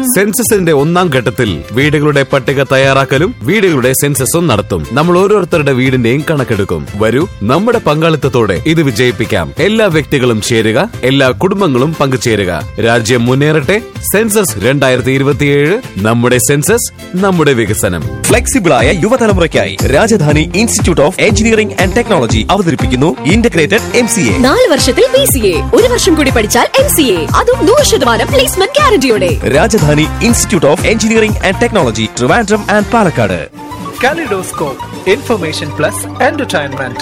സെൻസസിന്റെ ഒന്നാം ഘട്ടത്തിൽ വീടുകളുടെ പട്ടിക തയ്യാറാക്കലും വീടുകളുടെ സെൻസസും നടത്തും നമ്മൾ ഓരോരുത്തരുടെ വീടിന്റെയും കണക്കെടുക്കും വരൂ നമ്മുടെ പങ്കാളിത്തത്തോടെ ഇത് വിജയിപ്പിക്കാം എല്ലാ വ്യക്തികളും ചേരുക എല്ലാ കുടുംബങ്ങളും പങ്കുചേരുക രാജ്യം മുന്നേറട്ടെ സെൻസസ് രണ്ടായിരത്തി ഇരുപത്തിയേഴ് നമ്മുടെ സെൻസസ് നമ്മുടെ വികസനം ഫ്ലെക്സിബിളായ യുവതലമുറയ്ക്കായി Rajadhani institute of engineering and technology അവതരിപ്പിക്കുന്നു ഇന്റഗ്രേറ്റഡ് എം സി എ നാല് വർഷത്തിൽ ബി സി എ ഒരു വർഷം കൂടി പഠിച്ചാൽ എം സി എ അതും നൂറ് ശതമാനം പ്ലേസ്മെന്റ് ഗ്യാരണ്ടിയോടെ Rajadhani institute of engineering and technology Trivandrum and Palakkad Kaleidoscope, Information Plus Entertainment.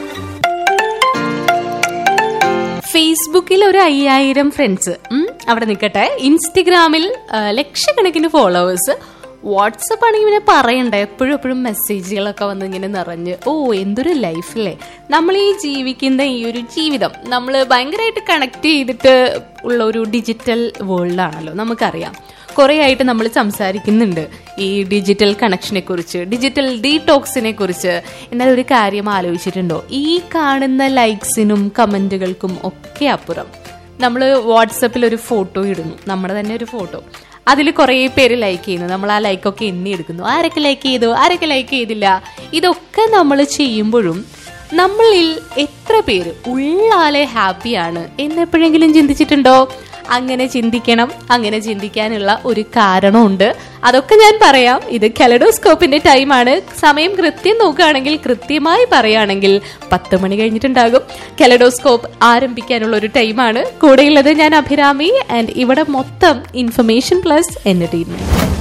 ഫേസ്ബുക്കിൽ ഒരു അയ്യായിരം ഫ്രണ്ട്സ് അവിടെ നിൽക്കട്ടെ ഇൻസ്റ്റഗ്രാമിൽ ആ, ലക്ഷക്കണക്കിന് ഫോളോവേഴ്സ് വാട്സപ്പ് ആണെങ്കിൽ പിന്നെ പറയണ്ട എപ്പോഴും എപ്പോഴും മെസ്സേജുകളൊക്കെ വന്ന് ഇങ്ങനെ നിറഞ്ഞ് ഓ എന്തൊരു ലൈഫല്ലേ നമ്മൾ ഈ ജീവിക്കുന്ന ഈ ഒരു ജീവിതം നമ്മൾ ഭയങ്കരമായിട്ട് കണക്ട് ചെയ്തിട്ട് ഉള്ള ഒരു ഡിജിറ്റൽ വേൾഡാണല്ലോ നമുക്കറിയാം കുറേ ആയിട്ട് നമ്മൾ സംസാരിക്കുന്നുണ്ട് ഈ ഡിജിറ്റൽ കണക്ഷനെ കുറിച്ച് ഡിജിറ്റൽ ഡീടോക്സിനെ കുറിച്ച് എന്നാൽ ഒരു കാര്യം ആലോചിച്ചിട്ടുണ്ടോ ഈ കാണുന്ന ലൈക്സിനും കമന്റുകൾക്കും ഒക്കെ അപ്പുറം നമ്മൾ വാട്സപ്പിൽ ഒരു ഫോട്ടോ ഇടുന്നു നമ്മുടെ തന്നെ ഒരു ഫോട്ടോ അതിൽ കുറേ പേര് ലൈക്ക് ചെയ്യുന്നു നമ്മൾ ആ ലൈക്കൊക്കെ എണ്ണി എടുക്കുന്നു ആരൊക്കെ ലൈക്ക് ചെയ്തു ആരൊക്കെ ലൈക്ക് ചെയ്തില്ല ഇതൊക്കെ നമ്മൾ ചെയ്യുമ്പോഴും നമ്മളിൽ എത്ര പേര് ഉള്ളാലെ ഹാപ്പിയാണ് എന്നെപ്പോഴെങ്കിലും ചിന്തിച്ചിട്ടുണ്ടോ അങ്ങനെ ചിന്തിക്കണം അങ്ങനെ ചിന്തിക്കാനുള്ള ഒരു കാരണമുണ്ട് അതൊക്കെ ഞാൻ പറയാം ഇത് കലഡോസ്കോപ്പിന്റെ ടൈമാണ് സമയം കൃത്യം നോക്കുകയാണെങ്കിൽ കൃത്യമായി പറയുകയാണെങ്കിൽ പത്ത് മണി കഴിഞ്ഞിട്ടുണ്ടാകും കലഡോസ്കോപ്പ് ആരംഭിക്കാനുള്ള ഒരു ടൈമാണ് കൂടെയുള്ളത് ഞാൻ അഭിരാമി ആൻഡ് ഇവിടെ മൊത്തം ഇൻഫർമേഷൻ പ്ലസ് എന്റർടൈൻമെന്റ്